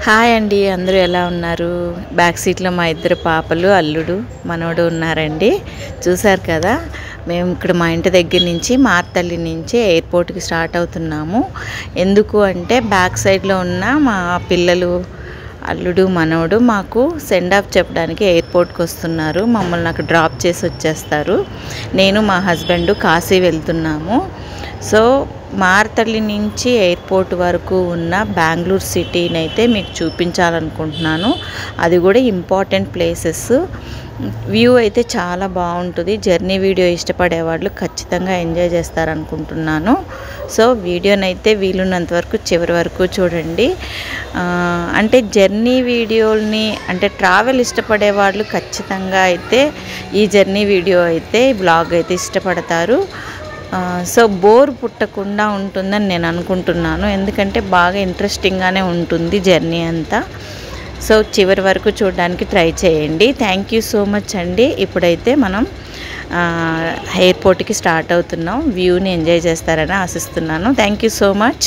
hi అండి అందరూ ఎలా ఉన్నారు బ్యాక్ సీట్లో మా ఇద్దరు పాపలు అల్లుడు మనవడు ఉన్నారండి చూసారు కదా మేము ఇక్కడ మా ఇంటి దగ్గర నుంచి మార్తల్లి నుంచి ఎయిర్పోర్ట్కి స్టార్ట్ అవుతున్నాము ఎందుకు అంటే బ్యాక్ సైడ్లో ఉన్న మా పిల్లలు అల్లుడు మనవడు మాకు సెండ్ ఆఫ్ చెప్పడానికి ఎయిర్పోర్ట్కి వస్తున్నారు మమ్మల్ని నాకు డ్రాప్ చేసి వచ్చేస్తారు నేను మా హస్బెండ్ కాశీ వెళ్తున్నాము సో మార్తల్లి నుంచి ఎయిర్పోర్ట్ వరకు ఉన్న బెంగళూరు సిటీని అయితే మీకు చూపించాలనుకుంటున్నాను అది కూడా ఇంపార్టెంట్ ప్లేసెస్ వ్యూ అయితే చాలా బాగుంటుంది జర్నీ వీడియో ఇష్టపడే వాళ్ళు ఖచ్చితంగా ఎంజాయ్ చేస్తారనుకుంటున్నాను సో వీడియోనైతే వీలున్నంత వరకు చివరి వరకు చూడండి ఆ, అంటే జర్నీ వీడియోల్ని అంటే ట్రావెల్ ఇష్టపడే వాళ్ళు ఖచ్చితంగా అయితే ఈ జర్నీ వీడియో అయితే బ్లాగ్ అయితే ఇష్టపడతారు ఆ, సో బోర్ పుట్టకుండా ఉంటుందని నేను అనుకుంటున్నాను ఎందుకంటే బాగా ఇంట్రెస్టింగ్గానే ఉంటుంది జర్నీ అంతా సో చివరి వరకు చూడడానికి ట్రై చేయండి థ్యాంక్ యూ సో మచ్ అండి ఇప్పుడైతే మనం ఆ, ఎయిర్పోర్ట్కి స్టార్ట్ అవుతున్నాం వ్యూని ఎంజాయ్ చేస్తారని ఆశిస్తున్నాను థ్యాంక్ యూ సో మచ్